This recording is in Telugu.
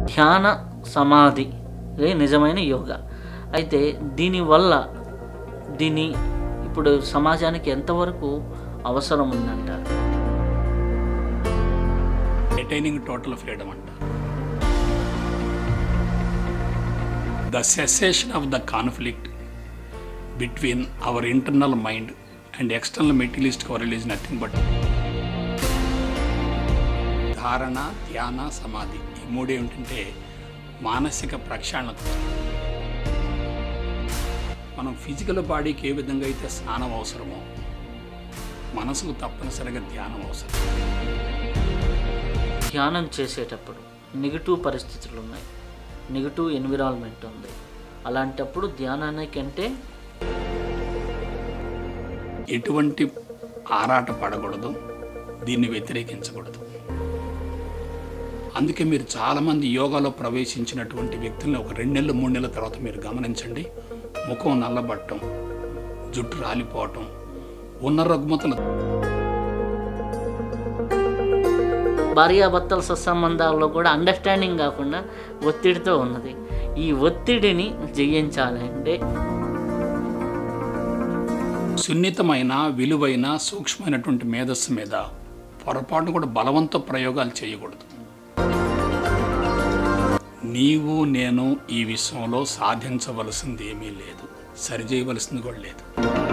ధ్యాన సమాధి ఇదే నిజమైన యోగా అయితే దీనివల్ల దీని ఇప్పుడు సమాజానికి ఎంతవరకు అవసరం ఉందంటారు అటైనింగ్ టోటల్ ఫ్రీడమ్ అంటారు the cessation of the conflict between our internal mind and external materialist world is nothing but dharana dhyana సమాధి ఈ మూడు ఏమిటంటే మానసిక ప్రక్షాళన మనం ఫిజికల్ బాడీకి ఏ విధంగా అయితే స్నానం అవసరమో మనసుకు తప్పనిసరిగా ధ్యానం అవసరం ధ్యానం చేసేటప్పుడు నెగిటివ్ పరిస్థితులు ఉన్నాయి నెగిటివ్ ఎన్విరాన్మెంట్ ఉంది అలాంటప్పుడు ధ్యానానికంటే ఎటువంటి ఆరాట పడకూడదు దీన్ని వ్యతిరేకించకూడదు అందుకే మీరు చాలామంది యోగాలో ప్రవేశించినటువంటి వ్యక్తుల్ని ఒక రెండు నెలలు మూడు నెలల తర్వాత మీరు గమనించండి ముఖం నల్లబట్టం జుట్టు రాలిపోవటం ఉన్న రుగ్మతలు భార్యాభర్తల సత్సంబంధాల్లో కూడా అండర్స్టాండింగ్ కాకుండా ఒత్తిడితో ఉన్నది ఈ ఒత్తిడిని జయించాలంటే సున్నితమైన విలువైన సూక్ష్మమైనటువంటి మేధస్సు మీద పొరపాటును కూడా బలవంత ప్రయోగాలు చేయకూడదు నీవు నేను ఈ విషయంలో సాధించవలసింది ఏమీ లేదు సరిచేయవలసింది కూడా లేదు